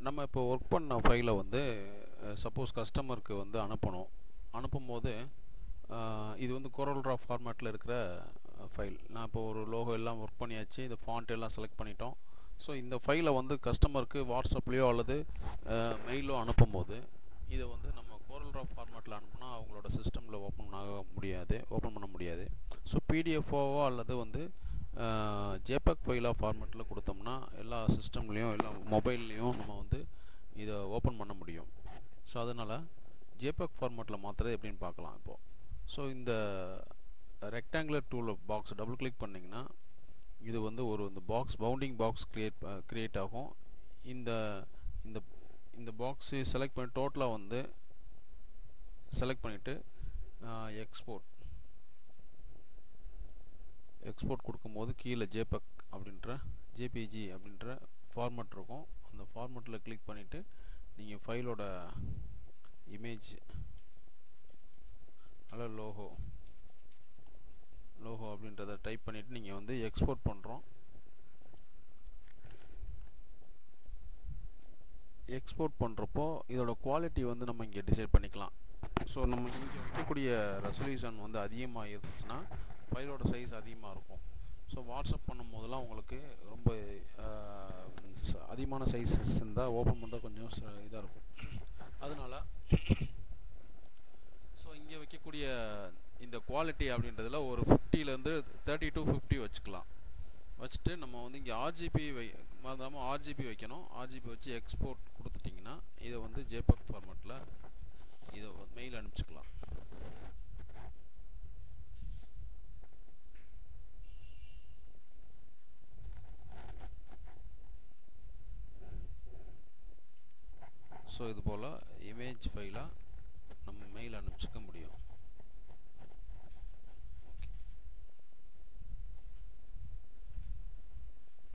நம்ம இப்போ ஒர்க் பண்ண ஃபைலை வந்து சப்போஸ் கஸ்டமருக்கு வந்து அனுப்பணும் அனுப்பும்போது அஹ், இது வந்து கொரோல்ரா ஃபார்மேட்டில் இருக்கிற ஃபைல் நான் இப்போ ஒரு லோகோ எல்லாம் ஒர்க் பண்ணியாச்சு இந்த ஃபாண்ட் எல்லாம் செலக்ட் பண்ணிட்டோம் ஸோ இந்த ஃபைலை வந்து கஸ்டமருக்கு வாட்ஸ்அப்லேயோ அல்லது மெயிலோ அனுப்பும்போது இதை வந்து நம்ம கோரல்ரா ஃபார்மேட்டில் அனுப்புனா அவங்களோட சிஸ்டமில் ஓப்பன் ஆக முடியாது ஓப்பன் பண்ண முடியாது ஸோ பிடிஎஃப்ஓவோ அல்லது வந்து ஜேபக் ஃபைலாக ஃபார்மேட்டில் கொடுத்தோம்னா எல்லா சிஸ்டம்லேயும் எல்லா மொபைல்லையும் நம்ம வந்து இதை ஓப்பன் பண்ண முடியும் ஸோ அதனால் ஜேபக் ஃபார்மேட்டில் மாற்றுறது எப்படின்னு பார்க்கலாம் இப்போது ஸோ இந்த rectangular tool box double click பண்ணிங்கன்னா இது வந்து ஒரு இந்த box bounding box create create ஆகும் இந்த இந்த இந்த பாக்ஸு செலக்ட் பண்ணி டோட்டலாக வந்து செலக்ட் பண்ணிவிட்டு எக்ஸ்போர்ட் எக்ஸ்போர்ட் கொடுக்கும்போது கீழே ஜேபக் அப்படின்ற ஜேபிஜி அப்படின்ற ஃபார்மேட் இருக்கும் அந்த ஃபார்மேட்டில் கிளிக் பண்ணிவிட்டு நீங்கள் ஃபைலோட இமேஜ் அல்ல லோகோ லோகோ அப்படின்றத டைப் பண்ணிவிட்டு நீங்கள் வந்து எக்ஸ்போர்ட் பண்ணுறோம் எக்ஸ்போர்ட் பண்ணுறப்போ இதோட குவாலிட்டி வந்து நம்ம இங்கே டிசைட் பண்ணிக்கலாம் ஸோ நம்ம இங்கே வைக்கக்கூடிய ரெசல்யூஷன் வந்து அதிகமாக இருந்துச்சுன்னா ஃபைலோட சைஸ் அதிகமாக இருக்கும் ஸோ வாட்ஸ்அப் பண்ணும் போதெல்லாம் உங்களுக்கு ரொம்ப ஆஹ், ச- அதிகமான சைஸஸ் இருந்தால் ஓப்பன் பண்ணுறது கொஞ்சம் இதாக இருக்கும் அதனால ஸோ இங்கே வைக்கக்கூடிய இந்த குவாலிட்டி அப்படின்றதுல ஒரு ஃபிஃப்டிலேருந்து தேர்ட்டி டு ஃபிஃப்டி வச்சுக்கலாம் வச்சுட்டு நம்ம வந்து இங்கே ஆர்ஜிபி வை மறந்தாமல் ஆர்ஜிபி வைக்கணும் ஆர்ஜிபி வச்சு எக்ஸ்போர்ட் கொடுத்துட்டிங்கன்னா இதை வந்து ஜேபக் ஃபார்மேட்டில் இதை மெயில் அனுப்பிச்சிக்கலாம் ஸோ இது போல் இமேஜ் ஃபைலாக